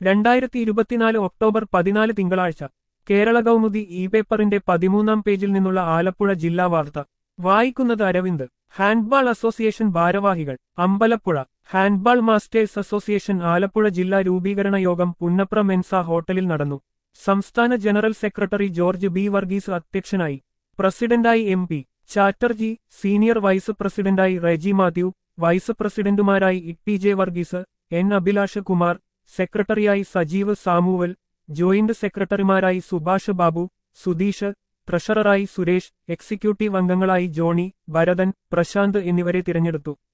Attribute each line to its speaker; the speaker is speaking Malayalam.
Speaker 1: രണ്ടായിരത്തി ഇരുപത്തിനാല് ഒക്ടോബർ പതിനാല് തിങ്കളാഴ്ച കേരള കൗമുദി ഇ പേപ്പറിന്റെ പതിമൂന്നാം പേജിൽ നിന്നുള്ള ആലപ്പുഴ ജില്ലാ വാർത്ത വായിക്കുന്നത് അരവിന്ദ് ഹാൻഡ്ബാൾ അസോസിയേഷൻ ഭാരവാഹികൾ Ambalappuzha handball masters association Alappuzha ജില്ലാ രൂപീകരണ യോഗം പുന്നപ്ര മെൻസ ഹോട്ടലിൽ നടന്നു സംസ്ഥാന general secretary George B Varghese അധ്യക്ഷനായി പ്രസിഡന്റായി M P Chatterjee senior vice പ്രസിഡന്റായി റെജി മാത്യു വൈസ് പ്രസിഡന്റുമാരായി E J Varghese N Abhilasha Kumar സെക്രട്ടറിയായി സജീവ് സാമുവൽ ജോയിന്റ് സെക്രട്ടറിമാരായി സുഭാഷ് ബാബു സുധീഷ് ട്രഷററായി സുരേഷ് എക്സിക്യൂട്ടീവ് അംഗങ്ങളായി ജോണി ഭരതൻ പ്രശാന്ത് എന്നിവരെ തിരഞ്ഞെടുത്തു